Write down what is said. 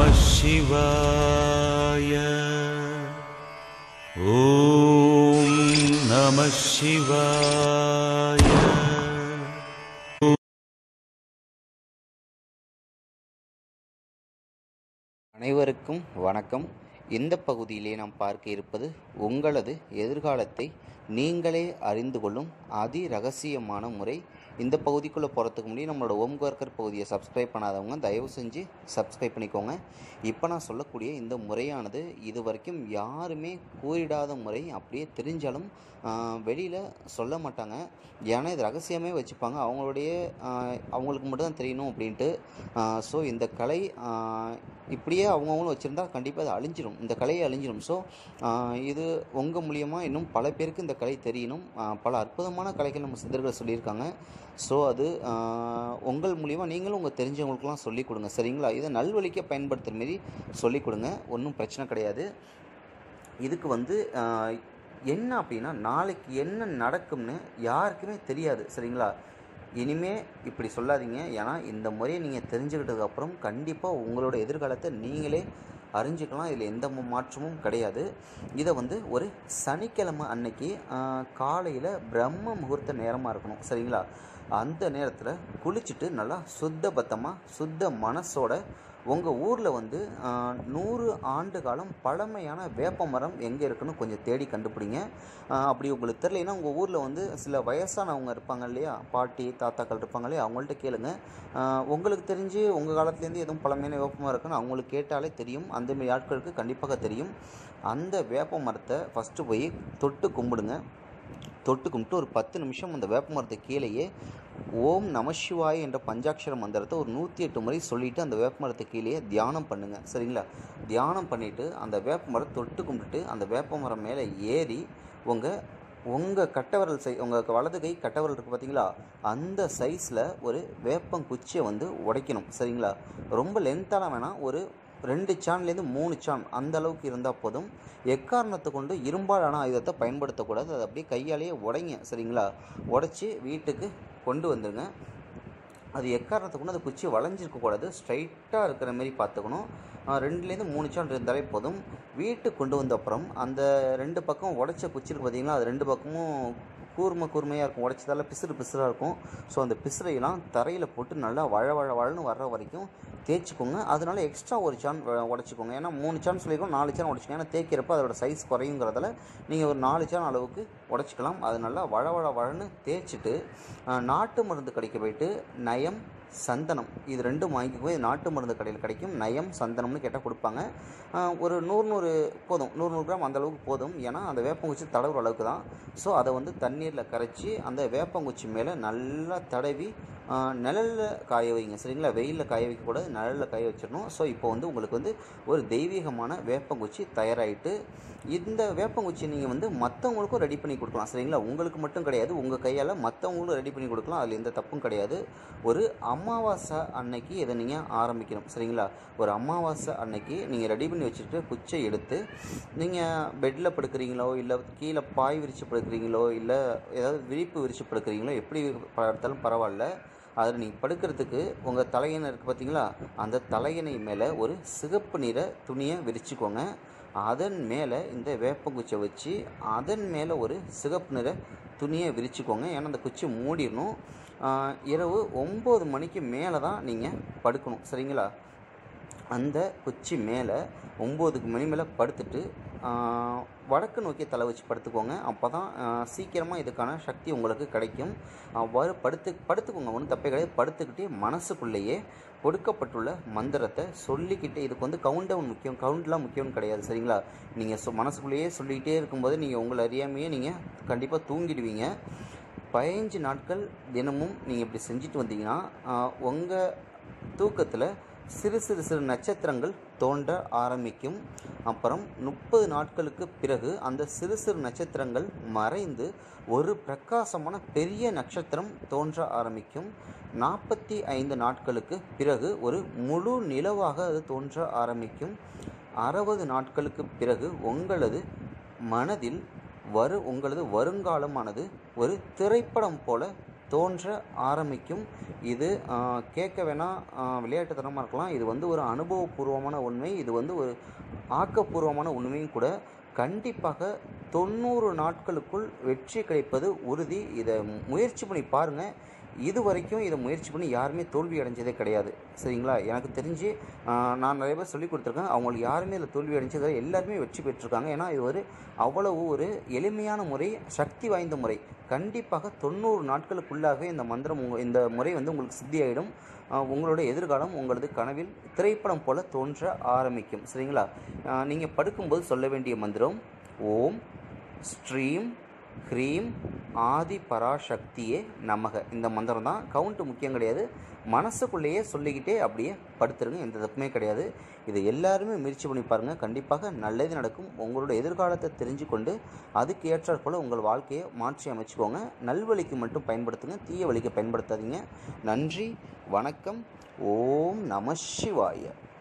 शिवाय ॐ नमः शिवाय அனைவருக்கும் வணக்கம் இந்த பகுதியிலே நாம் பார்க்க இருப்பது உங்களது எதிர்காலத்தை நீங்களே அறிந்து கொள்ளும் அதி ரகசியமான முறை இந்த பகுதிக்குள்ளே போகிறதுக்கு முன்னாடி நம்மளோட ஓம்கர்கர் பகுதியை சப்ஸ்கிரைப் பண்ணாதவங்க தயவு செஞ்சு சப்ஸ்கிரைப் பண்ணிக்கோங்க இப்போ நான் சொல்லக்கூடிய இந்த முறையானது இது வரைக்கும் யாருமே கூறிடாத முறை அப்படியே தெரிஞ்சாலும் வெளியில் சொல்ல மாட்டாங்க ஏன்னா இது ரகசியமே வச்சுப்பாங்க அவங்களுடைய ஆஹ், அவங்களுக்கு மட்டும்தான் தெரியணும் அப்படின்ட்டு ஸோ இந்த கலை ஆஹ், இப்படியே அவங்கவுங்களும் வச்சுருந்தா கண்டிப்பாக அது அழிஞ்சிரும் இந்த கலையை அழிஞ்சிரும் ஸோ இது உங்கள் மூலியமாக இன்னும் பல பேருக்கு இந்த கலை தெரியணும் ஆஹ், பல அற்புதமான கலைகள் நம்ம சித்தர்கள் சொல்லியிருக்காங்க ஸோ அது ஆஹ், உங்கள் மூலியமாக நீங்களும் உங்கள் தெரிஞ்சவங்களுக்குலாம் சொல்லிக் கொடுங்க சரிங்களா இதை நல்வழிக்க பயன்படுத்துகிற மாரி சொல்லிக் கொடுங்க ஒன்றும் பிரச்சனை கிடையாது இதுக்கு வந்து ஆஹ், என்ன அப்படின்னா நாளைக்கு என்ன நடக்கும்னு யாருக்குமே தெரியாது சரிங்களா இனிமே இப்படி சொல்லாதீங்க ஏன்னா இந்த முறையை நீங்கள் தெரிஞ்சுக்கிட்டதுக்கப்புறம் கண்டிப்பாக உங்களோட எதிர்காலத்தை நீங்களே அறிஞ்சிக்கலாம் இதில் எந்த மு- மாற்றமும் கிடையாது இதை வந்து ஒரு சனிக்கிழமை அன்னைக்கு காலையில் பிரம்ம முகூர்த்த நேரமாக இருக்கணும் சரிங்களா அந்த நேரத்தில் குளிச்சுட்டு நல்லா சுத்த பத்தமாக சுத்த மனசோட உங்கள் ஊரில் வந்து ஆஹ், நூறு ஆண்டு காலம் பழமையான வேப்ப மரம் எங்கே இருக்குன்னு கொஞ்சம் தேடி கண்டுபிடிங்க ஆஹ், அப்படி உங்களுக்கு தெரியலைன்னா உங்கள் ஊரில் வந்து சில வயசானவங்க இருப்பாங்க இல்லையா பாட்டி தாத்தாக்கள் இருப்பாங்க இல்லையா அவங்கள்ட்ட கேளுங்க ஆஹ், உங்களுக்கு தெரிஞ்சு உங்கள் காலத்துலேருந்து எதுவும் பழமையான வேப்ப மரம் இருக்குன்னு அவங்களுக்கு கேட்டாலே தெரியும் அந்தமாரி ஆட்களுக்கு கண்டிப்பாக தெரியும் அந்த வேப்ப மரத்தை ஃபஸ்ட்டு போய் தொட்டு கும்பிடுங்க தொட்டு கும்பிட்டு ஒரு பத்து நிமிஷம் அந்த வேப்ப மரத்து கீழேயே ஓம் நமசிவாய் என்ற பஞ்சாட்சர மந்திரத்தை ஒரு நூற்றி எட்டு முறை சொல்லிட்டு அந்த வேப்ப மரத்து கீழேயே தியானம் பண்ணுங்க சரிங்களா தியானம் பண்ணிட்டு அந்த வேப்ப மரம் தொட்டு கும்பிட்டுட்டு அந்த வேப்ப மரம் மேலே ஏறி உங்கள் உங்கள் கட்டவரல் சை உங்கள் வலது கை கட்டவரல் இருக்குது பார்த்தீங்களா அந்த சைஸில் ஒரு வேப்பங்குச்சியை வந்து உடைக்கணும் சரிங்களா ரொம்ப லென்த்தான வேணாம் ஒரு ரெண்டு சான்லேருந்து மூணு சான் அந்த அளவுக்கு இருந்தால் போதும் எக்காரணத்தை கொண்டு இரும்பாலான ஆயுதத்தை பயன்படுத்தக்கூடாது அதை அப்படியே கையாலேயே உடைங்க சரிங்களா உடைச்சி வீட்டுக்கு கொண்டு வந்துடுங்க அது எக்காரணத்தை கொண்டு அந்த குச்சி வளைஞ்சிருக்கக்கூடாது ஸ்ட்ரைட்டாக இருக்கிற மாதிரி பார்த்துக்கணும் ஆஹ் ரெண்டுலேருந்து மூணு சான் இருந்தாலே போதும் வீட்டுக்கு கொண்டு வந்த அப்புறம் அந்த ரெண்டு பக்கம் உடைச்ச குச்சி இருக்கு பார்த்தீங்களா அது ரெண்டு பக்கமும் கூர்மை கூர்மையாக இருக்கும் உடைச்சதால பிசுறு பிசுறாக இருக்கும் ஸோ அந்த பிசுறையெல்லாம் தரையில் போட்டு நல்லா வழ வழ வழன்னு வர்ற வரைக்கும் தேய்ச்சிக்கோங்க அதனால எக்ஸ்ட்ரா ஒரு சான் வ- உடைச்சிக்கோங்க ஏன்னா மூணு சான் சொல்லியிருக்கோம் நாலு சான் உடைச்சிக்கோங்க ஏன்னா தேய்க்கிறப்ப அதோட சைஸ் குறையுங்கிறதால நீங்கள் ஒரு நாலு சான் அளவுக்கு உடைச்சிக்கலாம் அது நல்லா வழ வழ வழன்னு தேய்ச்சிட்டு ஆஹ், நாட்டு மருந்து கடைக்கு போயிட்டு நயம் சந்தனம் இது ரெண்டும் வாங்கிக்கோ இது நாட்டு மருந்து கடையில் கிடைக்கும் நயம் சந்தனம்னு கேட்டால் கொடுப்பாங்க ஆஹ், ஒரு நூறு நூறு போதும் நூறு நூறு கிராம் அந்த அளவுக்கு போதும் ஏன்னா அந்த வேப்பங்குச்சி தடவுற அளவுக்கு தான் ஸோ அதை வந்து தண்ணீரில் கரைச்சி அந்த வேப்பங்குச்சி மேலே நல்லா தடவி நிழலில் காய வைங்க சரிங்களா வெயிலில் காய வைக்கக்கூடாது நிழலில் காய வச்சிடணும் ஸோ இப்போ வந்து உங்களுக்கு வந்து ஒரு தெய்வீகமான வேப்பங்குச்சி தயாராகிட்டு இந்த வேப்பங்குச்சி நீங்கள் வந்து மற்றவங்களுக்கும் ரெடி பண்ணி கொடுக்கலாம் சரிங்களா உங்களுக்கு மட்டும் கிடையாது உங்கள் கையால் மற்றவங்களும் ரெடி பண்ணி கொடுக்கலாம் அதில் எந்த தப்பும் கிடையாது ஒரு அமாவாசை அன்னைக்கு இதை நீங்கள் ஆரம்பிக்கணும் சரிங்களா ஒரு அமாவாசை அன்னைக்கு நீங்கள் ரெடி பண்ணி வச்சுட்டு குச்சை எடுத்து நீங்கள் பெட்டில் படுக்கிறீங்களோ இல்லை கீழே பாய் விரித்து படுக்கிறீங்களோ இல்லை ஏதாவது விரிப்பு விரித்து படுக்கிறீங்களோ எப்படி படுத்தாலும் பரவாயில்ல அதில் நீங்கள் படுக்கிறதுக்கு உங்கள் தலையணை இருக்குது பார்த்தீங்களா அந்த தலையணை மேலே ஒரு சிகப்பு நிற துணியை விரிச்சுக்கோங்க அதன் மேலே இந்த வேப்பங்குச்சியை வச்சு அதன் மேலே ஒரு சிகப்பு நிற துணியை விரிச்சுக்கோங்க ஏன்னா அந்த குச்சி மூடிடணும் ஆஹ் இரவு ஒம்பது மணிக்கு மேலே தான் நீங்கள் படுக்கணும் சரிங்களா அந்த குச்சி மேலே ஒம்போதுக்கு மணி மேலே படுத்துட்டு ஆஹ், வடக்கு நோக்கி தலை வச்சு படுத்துக்கோங்க அப்போ தான் சீக்கிரமாக இதுக்கான சக்தி உங்களுக்கு கிடைக்கும் அவ்வாறு படுத்து படுத்துக்கோங்க ஒன்றும் தப்பே கிடையாது படுத்துக்கிட்டே மனசுக்குள்ளேயே கொடுக்கப்பட்டுள்ள மந்திரத்தை சொல்லிக்கிட்டே இதுக்கு வந்து கவுண்ட் டவுன் முக்கியம் கவுண்ட்லாம் முக்கியம்னு கிடையாது சரிங்களா நீங்கள் சொ மனசுக்குள்ளேயே சொல்லிக்கிட்டே இருக்கும்போது நீங்கள் உங்களை அறியாமையே நீங்கள் கண்டிப்பாக தூங்கிடுவீங்க பதினஞ்சு நாட்கள் தினமும் நீங்கள் இப்படி செஞ்சுட்டு வந்தீங்கன்னா உங்கள் தூக்கத்தில் சிறு சிறு சிறு நட்சத்திரங்கள் தோன்ற ஆரம்பிக்கும் அப்புறம் முப்பது நாட்களுக்கு பிறகு அந்த சிறு சிறு நட்சத்திரங்கள் மறைந்து ஒரு பிரகாசமான பெரிய நட்சத்திரம் தோன்ற ஆரம்பிக்கும் நாற்பத்தி ஐந்து நாட்களுக்கு பிறகு ஒரு முழு நிலவாக அது தோன்ற ஆரம்பிக்கும் அறுபது நாட்களுக்கு பிறகு உங்களது மனதில் வரு உங்களது வருங்காலமானது ஒரு திரைப்படம் போல தோன்ற ஆரம்பிக்கும் இது ஆஹ், கேட்க வேணால் விளையாட்டுத்தனமாக இருக்கலாம் இது வந்து ஒரு அனுபவபூர்வமான உண்மை இது வந்து ஒரு ஆக்கப்பூர்வமான உண்மையும் கூட கண்டிப்பாக தொண்ணூறு நாட்களுக்குள் வெற்றி கிடைப்பது உறுதி இதை முயற்சி பண்ணி பாருங்கள் இது வரைக்கும் இதை முயற்சி பண்ணி யாருமே தோல்வி அடைஞ்சதே கிடையாது சரிங்களா எனக்கு தெரிஞ்சு ஆஹ், நான் நிறைய பேர் சொல்லி கொடுத்துருக்கேன் அவங்களுக்கு யாருமே இதில் தோல்வி அடைஞ்சது எல்லாருமே வெற்றி பெற்றிருக்காங்க ஏன்னா இது ஒரு அவ்வளவு ஒரு எளிமையான முறை சக்தி வாய்ந்த முறை கண்டிப்பாக தொண்ணூறு நாட்களுக்குள்ளாகவே இந்த மந்திரம் உங்க இந்த முறை வந்து உங்களுக்கு சித்தியாயிடும் ஆஹ், உங்களோட எதிர்காலம் உங்களது கனவில் திரைப்படம் போல தோன்ற ஆரம்பிக்கும் சரிங்களா நீங்கள் படுக்கும்போது சொல்ல வேண்டிய மந்திரம் ஓம் ஸ்ரீம் ஹ்ரீம் ஆதி பராசக்தியே நமக இந்த மந்திரம் தான் கவுண்ட்டு முக்கியம் கிடையாது மனசுக்குள்ளேயே சொல்லிக்கிட்டே அப்படியே படுத்துருங்க எந்த தப்புமே கிடையாது இதை எல்லாருமே முயற்சி பண்ணி பாருங்கள் கண்டிப்பாக நல்லது நடக்கும் உங்களோட எதிர்காலத்தை தெரிஞ்சு கொண்டு அதுக்கு ஏற்றாற் போல் உங்கள் வாழ்க்கையை மாற்றி அமைச்சுக்கோங்க நல்வழிக்கு மட்டும் பயன்படுத்துங்க தீய வழிக்கு பயன்படுத்தாதீங்க நன்றி வணக்கம் ஓம் நம சிவாய